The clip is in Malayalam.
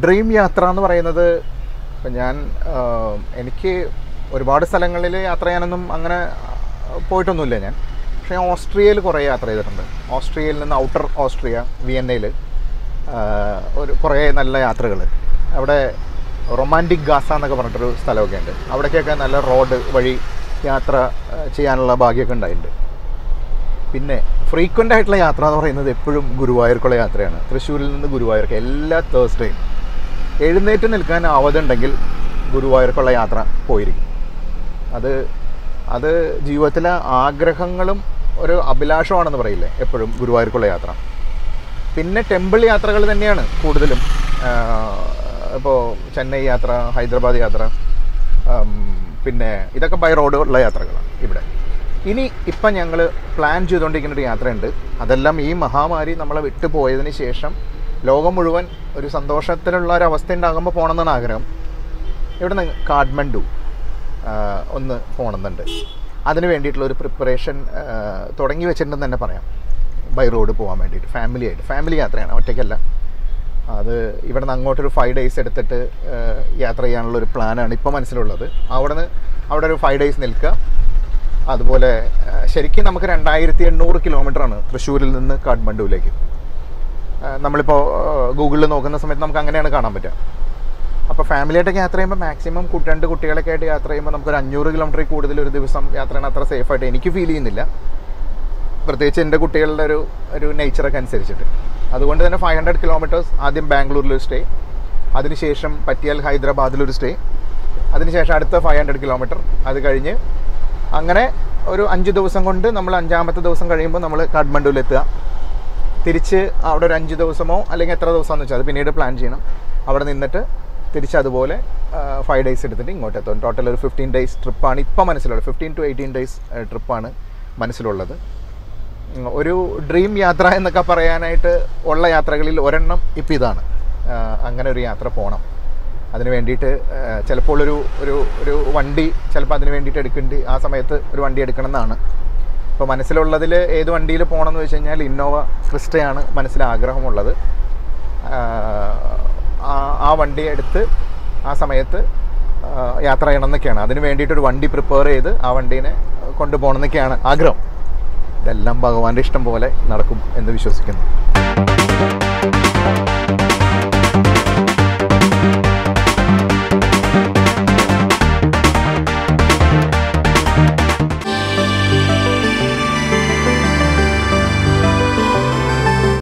ഡ്രീം യാത്ര എന്ന് പറയുന്നത് ഇപ്പം ഞാൻ ആ, എനിക്ക് ഒരുപാട് സ്ഥലങ്ങളിൽ യാത്ര ചെയ്യാനൊന്നും അങ്ങനെ പോയിട്ടൊന്നുമില്ല ഞാൻ പക്ഷേ ഓസ്ട്രിയയിൽ കുറേ യാത്ര ചെയ്തിട്ടുണ്ട് ഓസ്ട്രിയയിൽ നിന്ന് ഔട്ടർ ഓസ്ട്രിയ വിയന്നയിൽ ഒരു കുറേ നല്ല യാത്രകൾ അവിടെ റൊമാൻറ്റിക് ഗാസ എന്നൊക്കെ പറഞ്ഞിട്ടൊരു സ്ഥലമൊക്കെ ഉണ്ട് അവിടേക്കൊക്കെ നല്ല റോഡ് വഴി യാത്ര ആ, ചെയ്യാനുള്ള ഭാഗ്യമൊക്കെ ഉണ്ടായിട്ടുണ്ട് പിന്നെ ഫ്രീക്വൻ്റ് ആയിട്ടുള്ള യാത്ര എന്ന് പറയുന്നത് എപ്പോഴും ഗുരുവായൂർക്കുള്ള യാത്രയാണ് തൃശ്ശൂരിൽ നിന്ന് ഗുരുവായൂർക്ക് എല്ലാ തേഴ്സ്ഡേയും എഴുന്നേറ്റ് നിൽക്കാൻ ആവതുണ്ടെങ്കിൽ ഗുരുവായൂർക്കുള്ള യാത്ര പോയിരിക്കും അത് അത് ജീവിതത്തിലെ ആഗ്രഹങ്ങളും ഒരു അഭിലാഷമാണെന്ന് പറയില്ലേ എപ്പോഴും ഗുരുവായൂർക്കുള്ള യാത്ര പിന്നെ ടെമ്പിൾ യാത്രകൾ തന്നെയാണ് കൂടുതലും ഇപ്പോൾ ചെന്നൈ യാത്ര ഹൈദരാബാദ് യാത്ര ആം, പിന്നെ ഇതൊക്കെ ബൈ റോഡ് ഉള്ള യാത്രകളാണ് ഇവിടെ ഇനി ഇപ്പം ഞങ്ങൾ പ്ലാൻ ചെയ്തുകൊണ്ടിരിക്കുന്ന ഒരു യാത്രയുണ്ട് അതെല്ലാം ഈ മഹാമാരി നമ്മളെ വിട്ടു പോയതിന് ശേഷം ലോകം മുഴുവൻ ഒരു സന്തോഷത്തിലുള്ള ഒരു അവസ്ഥ ഉണ്ടാകുമ്പോൾ പോകണമെന്നാണ് ആഗ്രഹം ഇവിടെ നിന്ന് കാഠ്മണ്ഡു ആ, ഒന്ന് പോകണമെന്നുണ്ട് അതിന് വേണ്ടിയിട്ടുള്ള ഒരു പ്രിപ്പറേഷൻ തുടങ്ങി വെച്ചിട്ടുണ്ടെന്ന് തന്നെ പറയാം ബൈ റോഡ് പോകാൻ വേണ്ടിയിട്ട് ഫാമിലി ആയിട്ട് ഫാമിലി യാത്രയാണ് ഒറ്റയ്ക്കല്ല അത് ഇവിടെ നിന്ന് അങ്ങോട്ടൊരു ഫൈവ് ഡേയ്സ് എടുത്തിട്ട് ആ, യാത്ര ചെയ്യാനുള്ള ഒരു പ്ലാനാണ് ഇപ്പോൾ മനസ്സിലുള്ളത് അവിടെ നിന്ന് അവിടെ ഒരു ഫൈവ് ഡേയ്സ് നിൽക്കുക അതുപോലെ ആ, ശരിക്കും നമുക്ക് രണ്ടായിരത്തി എണ്ണൂറ് കിലോമീറ്ററാണ് തൃശ്ശൂരിൽ നിന്ന് കാഠ്മണ്ഡുവിലേക്ക് ആ, നമ്മളിപ്പോൾ ഗൂഗിളിൽ നോക്കുന്ന സമയത്ത് നമുക്ക് അങ്ങനെയാണ് കാണാൻ പറ്റുക അപ്പോൾ ഫാമിലിയായിട്ടൊക്കെ യാത്ര ചെയ്യുമ്പോൾ മാക്സിമം കുട്ടി രണ്ട് കുട്ടികളൊക്കെ ആയിട്ട് യാത്ര ചെയ്യുമ്പോൾ നമുക്കൊരു അഞ്ഞൂറ് കിലോമീറ്ററിൽ കൂടുതൽ ഒരു ദിവസം യാത്ര ചെയ്യണം അത്ര സേഫായിട്ട് എനിക്ക് ഫീൽ ചെയ്യുന്നില്ല പ്രത്യേകിച്ച് എൻ്റെ കുട്ടികളുടെ ഒരു ഒരു നേച്ചറൊക്കെ അനുസരിച്ചിട്ട് അതുകൊണ്ട് തന്നെ ഫൈവ് ഹൺഡ്രഡ് കിലോമീറ്റേഴ്സ് ആദ്യം ബാംഗ്ലൂരിലൊരു സ്റ്റേ അതിനുശേഷം പറ്റിയാൽ ഹൈദരാബാദിലൊരു സ്റ്റേ അതിനുശേഷം അടുത്ത ഫൈവ് ഹൺഡ്രഡ് കിലോമീറ്റർ അത് കഴിഞ്ഞ് അങ്ങനെ ഒരു അഞ്ച് ദിവസം കൊണ്ട് നമ്മൾ അഞ്ചാമത്തെ ദിവസം കഴിയുമ്പോൾ നമ്മൾ കാഠ്മണ്ഡുവിലെത്തുക തിരിച്ച് അവിടെ ഒരു അഞ്ച് ദിവസമോ അല്ലെങ്കിൽ എത്ര ദിവസമാണെന്ന് വെച്ചാൽ അത് പിന്നീട് പ്ലാൻ ചെയ്യണം അവിടെ നിന്നിട്ട് തിരിച്ച് അതുപോലെ ഫൈവ് ഡേയ്സ് എടുത്തിട്ട് ഇങ്ങോട്ട് എത്തും ടോട്ടൽ ഒരു ഫിഫ്റ്റീൻ ഡേയ്സ് ട്രിപ്പാണ് ഇപ്പം മനസ്സിലുള്ളത് ഫിഫ്റ്റീൻ ടു എയ്റ്റീൻ ഡേയ്സ് ട്രിപ്പാണ് മനസ്സിലുള്ളത് ഉം, ഒരു ഡ്രീം യാത്ര എന്നൊക്കെ പറയാനായിട്ട് ഉള്ള യാത്രകളിൽ ഒരെണ്ണം ഇപ്പം ഇതാണ് ആ, അങ്ങനെ ഒരു യാത്ര പോകണം അതിന് വേണ്ടിയിട്ട് ആ, ചിലപ്പോൾ ഒരു ഒരു ഒരു വണ്ടി ചിലപ്പോൾ അതിന് വേണ്ടിയിട്ട് എടുക്കേണ്ടി ആ സമയത്ത് ഒരു വണ്ടി എടുക്കണം എന്നാണ് ഇപ്പോൾ മനസ്സിലുള്ളതിൽ ഏത് വണ്ടിയിൽ പോകണം എന്ന് വെച്ച് കഴിഞ്ഞാൽ ഇന്നോവ ക്രിസ്റ്റയാണ് മനസ്സിൽ ആഗ്രഹമുള്ളത് ആ, ആ- ആ വണ്ടി എടുത്ത് ആ സമയത്ത് ആ, യാത്ര ചെയ്യണം എന്നൊക്കെയാണ് അതിന് വേണ്ടിയിട്ടൊരു വണ്ടി പ്രിപ്പയർ ചെയ്ത് ആ വണ്ടീനെ കൊണ്ടുപോകണം എന്നൊക്കെയാണ് ആഗ്രഹം ഇതെല്ലാം ഭഗവാന്റെ ഇഷ്ടം പോലെ നടക്കും എന്ന് വിശ്വസിക്കുന്നു